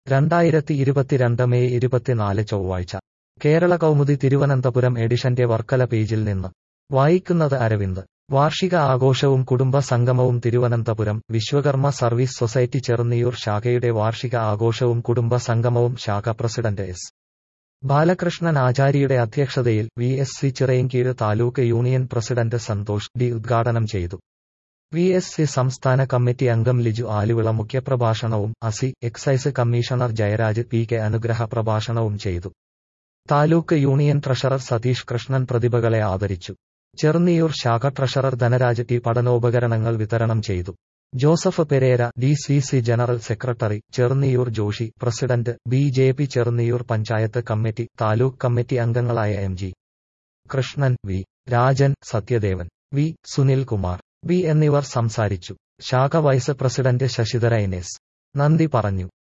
രണ്ടായിരത്തി ഇരുപത്തിരണ്ട് മെയ് ഇരുപത്തിനാല് ചൊവ്വാഴ്ച കേരള കൗമുദി തിരുവനന്തപുരം എഡിഷന്റെ വർക്കല പേജിൽ നിന്ന് വായിക്കുന്നത് അരവിന്ദ് വാർഷിക ആഘോഷവും കുടുംബ സംഗമവും തിരുവനന്തപുരം വിശ്വകർമ്മ സർവീസ് സൊസൈറ്റി ചെറുന്നിയൂർ ശാഖയുടെ വാർഷിക ആഘോഷവും കുടുംബ സംഗമവും ശാഖ പ്രസിഡന്റ് എസ് ബാലകൃഷ്ണൻ ആചാര്യയുടെ അധ്യക്ഷതയിൽ V S C Chirayinkeezhu taluk union president Santhosh D ഉദ്ഘാടനം ചെയ്തു വി എസ് സി സംസ്ഥാന കമ്മിറ്റി അംഗം ലിജു ആലുവിള മുഖ്യപ്രഭാഷണവും അസി excise commissioner Jayaraj P K അനുഗ്രഹ പ്രഭാഷണവും ചെയ്തു താലൂക്ക് യൂണിയൻ ട്രഷറർ സതീഷ് കൃഷ്ണൻ പ്രതിഭകളെ ആദരിച്ചു ചെറുന്നിയൂർ ശാഖ ട്രഷറർ ധനരാജ് ടി പഠനോപകരണങ്ങൾ വിതരണം ചെയ്തു Joseph Pereira D C C general secretary Cherunniyoor Joshi president B J P Cherunniyoor panchayat committee taluk committee അംഗങ്ങളായ M G Krishnan V Rajan Sathyadevan V Sunil Kumar V എന്നിവർ സംസാരിച്ചു ശാഖ വൈസ് പ്രസിഡന്റ് ശശിധര ഇനേസ് നന്ദി പറഞ്ഞു